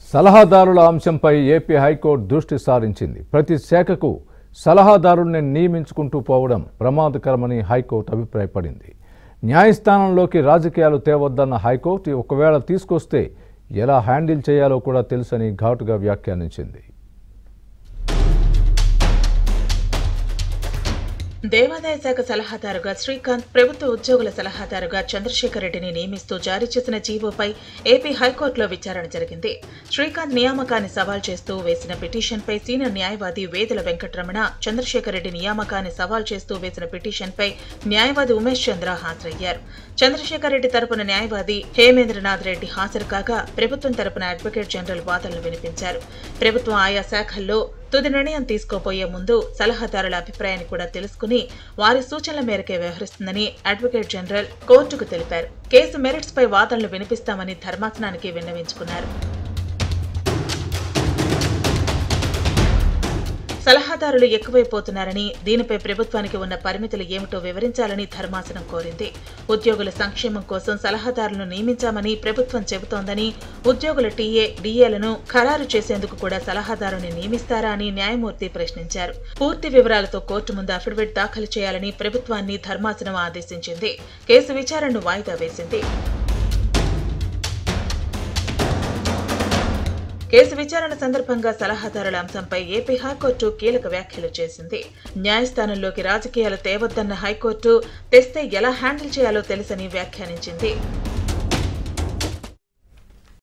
సలహాదారుల అంశంపై AP high court దృష్టి సారించింది ప్రతి శాఖకు సలహాదారుల్ని నియమించుకుంటూ పోవడం ప్రమాదకరమని హైకోర్టు అభిప్రాయపడింది న్యాయస్థానంలోకి రాజకీయాలు తేవద్దన్న హైకోర్టు ఒకవేళ తీసుకొస్తే ఎలా హ్యాండిల్ చేయాలో కూడా తెలుసని ఘాటుగా వ్యాఖ్యానించింది దేవాదాయ శాఖ సలహాదారుగా శ్రీకాంత్ ప్రభుత్వ ఉద్యోగుల సలహాదారుగా చంద్రశేఖర్ రెడ్డిని నియమిస్తూ జారీ చేసిన జీవోపై ఏపీ హైకోర్టులో విచారణ జరిగింది శ్రీకాంత్ నియామకాన్ని సవాల్ చేస్తూ వేసిన పిటిషన్పై సీనియర్ న్యాయవాది వేదుల వెంకటరమణ చంద్రశేఖర్ రెడ్డి నియామకాన్ని సవాల్ చేస్తూ వేసిన పిటిషన్పై న్యాయవాది ఉమేష్ చంద్ర హాజరయ్యారు చంద్రశేఖర్ రెడ్డి తరపున న్యాయవాది హేమేంద్రనాథ్ రెడ్డి హాజరు కాగా ప్రభుత్వం తరపున అడ్వకేట్ జనరల్ వాదనలు వినిపించారు ప్రభుత్వం ఆయా శాఖల్లో తుది నిర్ణయం తీసుకోబోయే ముందు సలహాదారుల అభిప్రాయాన్ని కూడా తెలుసుకుని వారి సూచనల మేరకే వ్యవహరిస్తుందని అడ్వకేట్ జనరల్ కోర్టుకు తెలిపారు కేసు మెరిట్స్ పై వాదనలు వినిపిస్తామని ధర్మాసనానికి విన్నవించుకున్నారు సలహాదారులు ఎక్కువైపోతున్నారని దీనిపై ప్రభుత్వానికి ఉన్న పరిమితులు ఏమిటో వివరించాలని ధర్మాసనం కోరింది ఉద్యోగుల సంక్షేమం కోసం సలహాదారులను నియమించామని ప్రభుత్వం చెబుతోందని ఉద్యోగుల టీఏ డీఏలను ఖరారు చేసేందుకు కూడా సలహాదారుని నియమిస్తారా అని న్యాయమూర్తి ప్రశ్నించారు పూర్తి వివరాలతో కోర్టు ముందు అఫిడవిట్ దాఖలు చేయాలని ప్రభుత్వాన్ని ధర్మాసనం ఆదేశించింది కేసు విచారణను వాయిదా వేసింది కేసు విచారణ సందర్భంగా సలహాదారుల అంశంపై ఏపీ హైకోర్టు కీలక వ్యాఖ్యలు చేసింది న్యాయస్థానంలోకి రాజకీయాలు తేవద్దన్న హైకోర్టు తెస్తే ఎలా హ్యాండిల్ చేయాలో తెలుసని వ్యాఖ్యానించింది